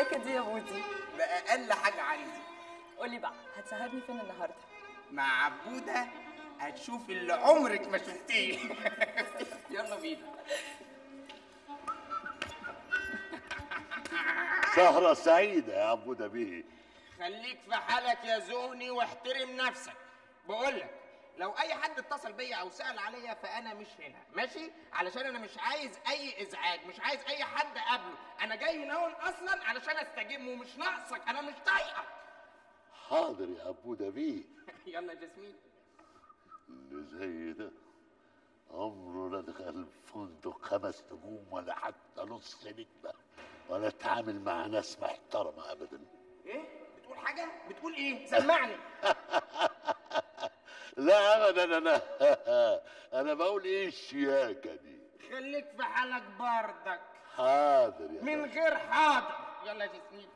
الشياكه دي يا بودي ده اقل حاجه عندي قولي بقى هتسهرني فين النهارده مع عبوده هتشوف اللي عمرك ما شفتيه يلا بينا سهرة سعيدة يا أبو بيه خليك في حالك يا زوني واحترم نفسك بقول لك لو اي حد اتصل بيا او سال عليا فانا مش هنا ماشي علشان انا مش عايز اي ازعاج مش عايز اي حد قبله انا جاي هنا هون اصلا علشان استجم ومش ناقصك انا مش طايقك حاضر يا أبو بيه يلا يا جاسمين اللي زي ده عمره لا دخل فندق خمس نجوم ولا حتى نص نجمة ولا اتعامل مع ناس محترمة أبدا ايه بتقول حاجه بتقول ايه سمعني لا أبدا أنا أنا بقول إيه الشياكة دي خليك في حالك بردك حاضر يا من فندم. غير حاضر يلا يا جاسمين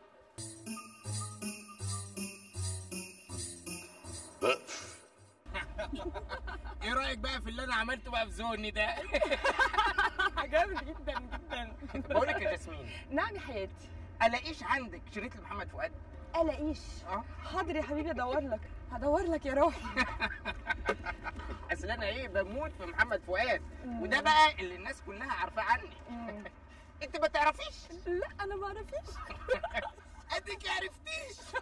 بقف. ايه رايك بقى في اللي انا عملته بقى في زوني ده جامد جدا جدا بقول لك يا جاسمين نعم يا حياتي الاقيش عندك شريط لمحمد فؤاد الاقيش اه حاضر يا حبيبي ادور لك هدور لك يا روحي اصل انا ايه بموت في محمد فؤاد وده بقى اللي الناس كلها عارفاه عني انت ما تعرفيش لا انا ما اعرفش اديك عرفتيش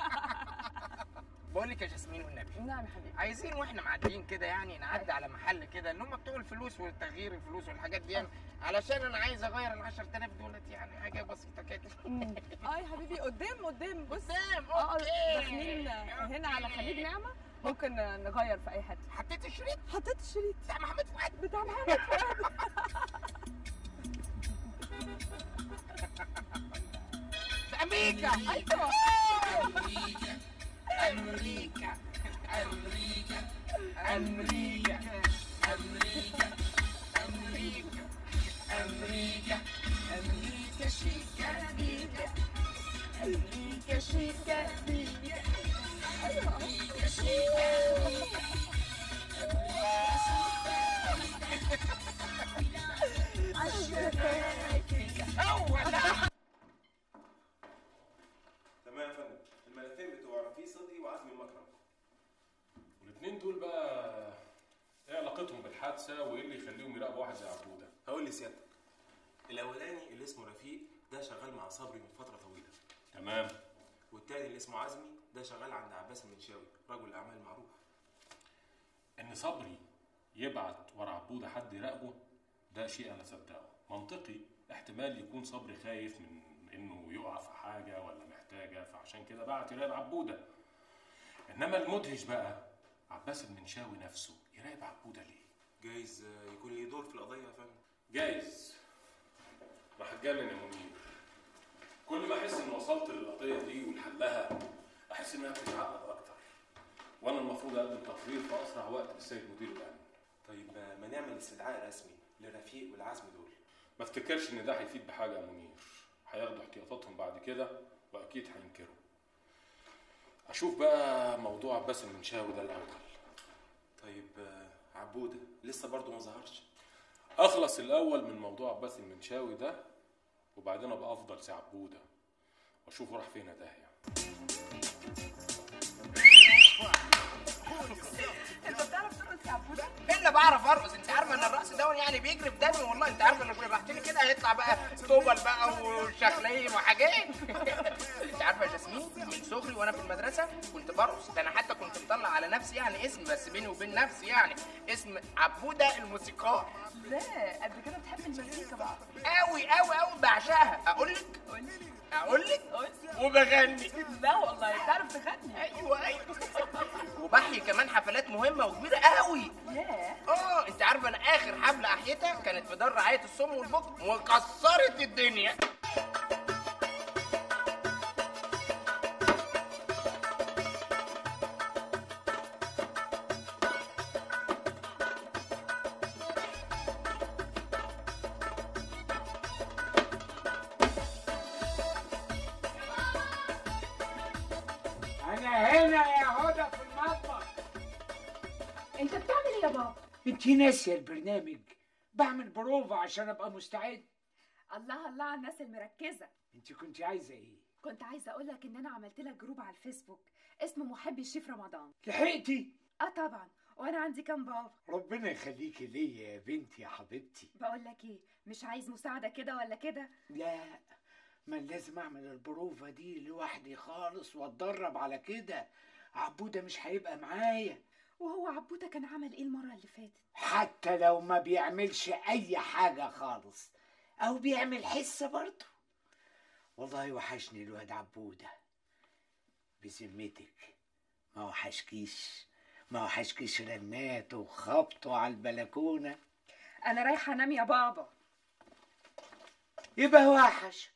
بقول لك يا جاسمين والنبي نعم يا حبيبي عايزين واحنا معديين كده يعني نعدي على محل كده اللي هم بتوع الفلوس والتغيير الفلوس والحاجات دي يعني علشان انا عايز اغير ال 10000 دولت يعني حاجه بسيطه كده اه يا حبيبي قدام قدام بص قدام اه اوكي داخلين هنا على خليج نعمة ممكن نغير في اي حته حطيت الشريط حطيت الشريط بتاع محمد فؤاد بتاع محمد فؤاد في امريكا ايوه امريكا امريكا امريكا امريكا امريكا امريكا امريكا امريكا شيكا بيكا امريكا شيكا بيكا امريكا شيكا هو ده تمام يا فندم الملفين بتوع رفيق صدقي وعزمي المكرم والاثنين دول بقى ايه علاقتهم بالحادثه وايه اللي يخليهم يراقبوا واحد زي عبوده هقول لسيادتك الاولاني اللي اسمه رفيق ده شغال مع صبري من فتره طويله تمام والتاني اللي اسمه عزمي ده شغال عند عباس المنشاوي رجل اعمال معروف ان صبري يبعت ورا عبوده حد يراقبه ده شيء انا صدقه منطقي احتمال يكون صبري خايف من انه يقع في حاجه ولا محتاجه فعشان كده بعت يراقب عبوده انما المدهش بقى عباس المنشاوي نفسه يراقب عبوده ليه جايز آه، يكون ليه دور في القضيه يا فندم جايز ما هتجنن يا منير كل ما احس اني وصلت للقضيه دي ولحلها احس انها بتتعقد اكتر وانا المفروض اقدم تقرير في اسرع وقت للسيد مدير الامن طيب آه، ما نعمل استدعاء رسمي لرفيق والعزم دول ما افتكرش ان ده هيفيد بحاجه يا منير هياخدوا احتياطاتهم بعد كده واكيد هينكروا اشوف بقى موضوع عباس المنشاوي ده الاول طيب آه، عبوده لسه برضه ما ظهرش اخلص الاول من موضوع عباس المنشاوي ده وبعدين ابقى افضل سي عبوده واشوفه راح فين داهيه انت بتعرف ترقص يا عبودة؟ الا بعرف ارقص انت عارفه ان الرقص ده يعني بيجري في دمي والله انت عارفه ان كل رحتني كده هيطلع بقى طوبل بقى وشخلين وحاجات انت عارفه يا جاسمين من صغري وانا في المدرسه كنت برقص ده انا حتى كنت مطلع على نفسي يعني اسم بس بيني وبين نفسي يعني اسم عبوده الموسيقار لا قد كده بتحب المزيكا بقى قوي قوي قوي بعشقها اقول لك قولي اقول لك قولي وبغني لا والله بتعرف تغني ايوه ايوه وبحيي كمان حفلات مهمه وكبيره قوي ياه اه انت عارفه انا اخر حفله احيتها كانت في دار رعايه الصم والبكم وكسرت الدنيا انا هنا يا هدى في المطبخ انت بتعمل ايه يا بابا؟ انت ناسيه البرنامج بعمل بروفا عشان ابقى مستعد الله الله على الناس المركزة انت كنت عايزه ايه كنت عايزه اقول لك ان انا عملت لك جروب على الفيسبوك اسمه محبي الشيف رمضان لحقتي اه طبعا وانا عندي كام بابا ربنا يخليكي ليا يا بنتي يا حبيبتي بقول لك ايه مش عايز مساعده كده ولا كده لا ما لازم اعمل البروفة دي لوحدي خالص واتدرب على كده عبودة مش هيبقى معايا وهو عبوده كان عمل ايه المره اللي فاتت حتى لو ما بيعملش اي حاجة خالص او بيعمل حسة برضه والله وحشني الواد عبودة بذمتك ما وحشكيش ما وحشكيش رنات وخبطه على البلكونة انا رايحه انام يا بابا يبقى وحشك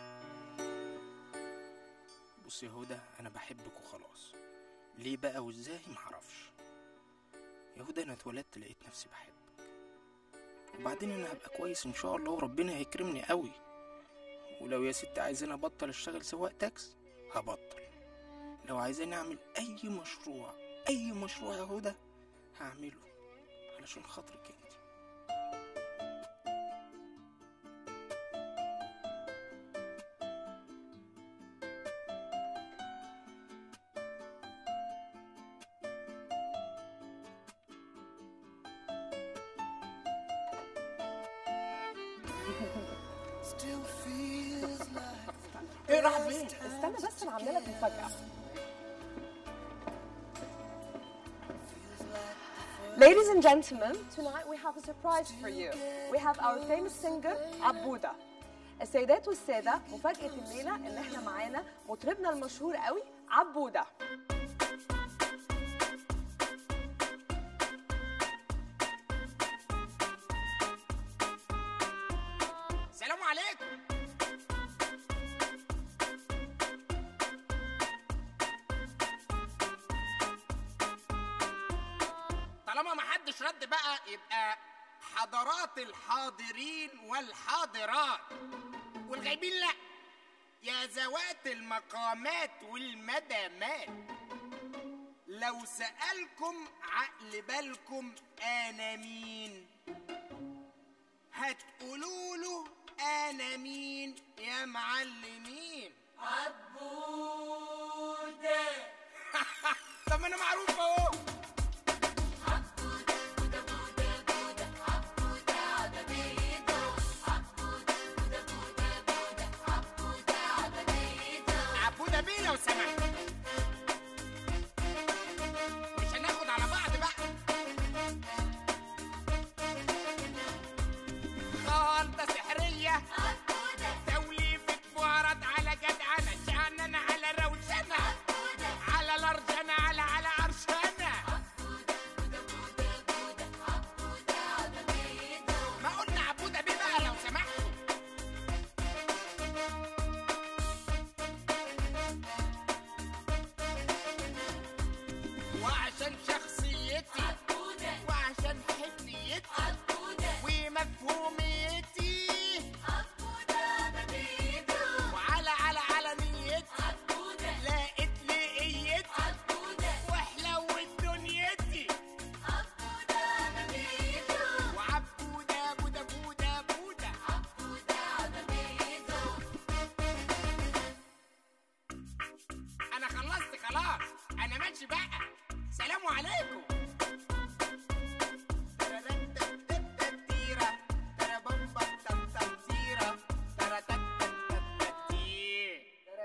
بص يا هدى انا بحبك وخلاص ليه بقى وازاي معرفش يا هدى انا اتولدت لقيت نفسي بحبك وبعدين انا هبقى كويس ان شاء الله وربنا هيكرمني قوي ولو يا ست عايزاني ابطل اشتغل سواق تاكس هبطل لو عايزاني اعمل اي مشروع اي مشروع يا هدى هعمله علشان خاطرك انت ايه راح فين؟ استنى بس انا عامله لك مفاجأة. Ladies and gentlemen, tonight we have a surprise for you. We have our famous singer عبودة. السيدات والسادة مفاجأة الليلة إن إحنا معانا مطربنا المشهور قوي عبودة. سلام عليكم طالما ما حدش رد بقى يبقى حضرات الحاضرين والحاضرات والغايبين لا يا ذوات المقامات والمدامات لو سألكم عقل بالكم أنا مين هتقولوا له انا مين يا معلمين عبودة طب ما انا معروف اهو